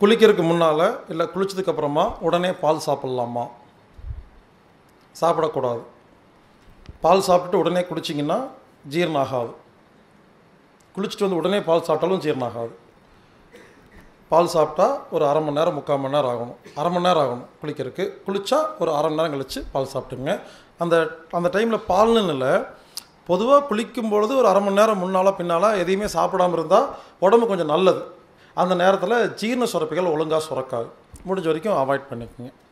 குளிக்கிறதுக்கு முன்னால் இல்லை குளிச்சதுக்கு அப்புறமா உடனே பால் சாப்பிட்லாமா சாப்பிடக்கூடாது பால் சாப்பிட்டு உடனே குடிச்சிங்கன்னா ஜீரணம் ஆகாது குளிச்சுட்டு வந்து உடனே பால் சாப்பிட்டாலும் ஜீரணம் ஆகாது பால் சாப்பிட்டா ஒரு அரை மணி நேரம் முக்கால் மணி நேரம் ஆகணும் அரை மணி நேரம் ஆகணும் குளிக்கிறதுக்கு குளித்தா ஒரு அரை மணி நேரம் கழித்து பால் சாப்பிட்டுங்க அந்த அந்த டைமில் பால்னு இல்லை பொதுவாக குளிக்கும் பொழுது ஒரு அரை மணி நேரம் முன்னால் பின்னால் எதையுமே சாப்பிடாம இருந்தால் உடம்பு கொஞ்சம் நல்லது அந்த நேரத்தில் ஜீரண சுரப்பிகள் ஒழுங்காக சுரக்காது முடிஞ்ச வரைக்கும் அவாய்ட் பண்ணிக்கோங்க